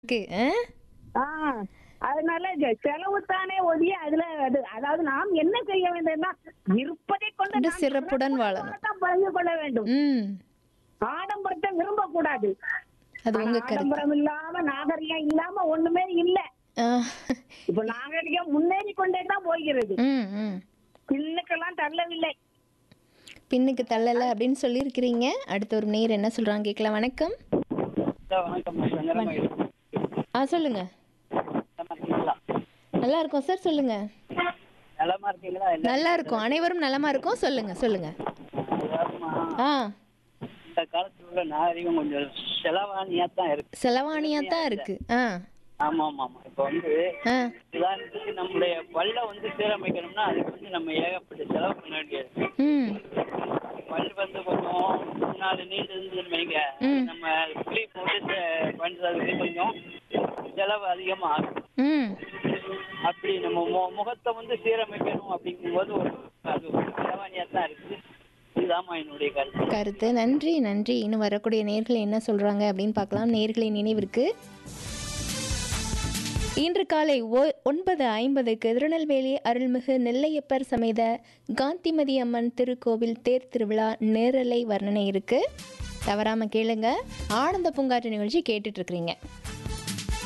இருக்கு ஆ? ஆ அதனால ஜ- செலவு தானே ஒழிய அதுல அது அதாவது நாம் என்ன செய்ய வேண்டும்னா இருப்பதை கொண்டு கொண்டு நாம் சிறப்புடன் வாழணும். தான் பழகி கொள்ள வேண்டும் ம் ஆடம்பரத்தை விரும்ப கூடாது அது உங்க கருத்து ஆடம்பரம் இல்லாம நாகரிகம் இல்லாம ஒண்ணுமே இல்ல ஆ. இப்ப நாகரிகம் முன்னேறி கொண்டே தான் போகிறது ம் ம் பின்னுக்கெல்லாம் தள்ளவில்லை பின்னுக்கு தள்ளல அப்படின்னு சொல்லியிருக்கிறீங்க அடுத்த ஒரு நேர் என்ன சொல்றாங்க கேட்கலாம் வணக்கம் சார் வணக்கம் சார் நிலமை ஆ சொல்லுங்க நலமா இருக்கீங்களா நல்லா இருக்கோம் சார் சொல்லுங்க நலமா இருக்கீங்களா இல்ல நல்லா இருக்கும் அனைவரும் நலமா இருக்கோம் சொல்லுங்க சொல்லுங்க அதாவதுமா, ஆ இந்த காலத்துல உள்ள நாகரிகம் கொஞ்சம் செலவானியா தான் இருக்கு செலவாணியா தான் இருக்கு ஆ ஆமா ஆமா ஆமா இப்ப வந்து ஆ உதாரணத்துக்கு நம்முடைய பல்ல வந்து சீரமைக்கணும்னா அதுக்கு வந்து நம்ம ஏகப்பட்ட செலவு பண்ண வேண்டியது ம் பல் வந்து கொஞ்சம் முன்னாடி நீண்டு இருந்துன்னு வைங்க ம். நம்ம புளி போட்டு செ- பண்றதுக்கு கொஞ்சம் செலவு அதிகமா ஆகும் ம் அப்படி நம்ம மு- முகத்தை வந்து சீரமைக்கணும் அப்படிங்கும்போது ஒரு அது ஒரு செலவானியா தான் இருக்கு இதுதாம்மா என்னுடைய கருத்து கருத்து நன்றி நன்றி இன்னும் வரக்கூடிய நேர்கள் என்ன சொல்றாங்க அப்படின்னு பார்க்கலாம் நேர்களின் நினைவிற்கு இன்று காலை ஒ- ஒன்பது ஐம்பதுக்கு திருநெல்வேலி அருள்மிகு நெல்லையப்பர் சமேத காந்திமதி அம்மன் திருக்கோவில் தேர் திருவிழா நேரலை வர்ணனை இருக்கு தவறாம கேளுங்க ஆனந்த பூங்காற்று நிகழ்ச்சி கேட்டுட்டு இருக்கிறீங்க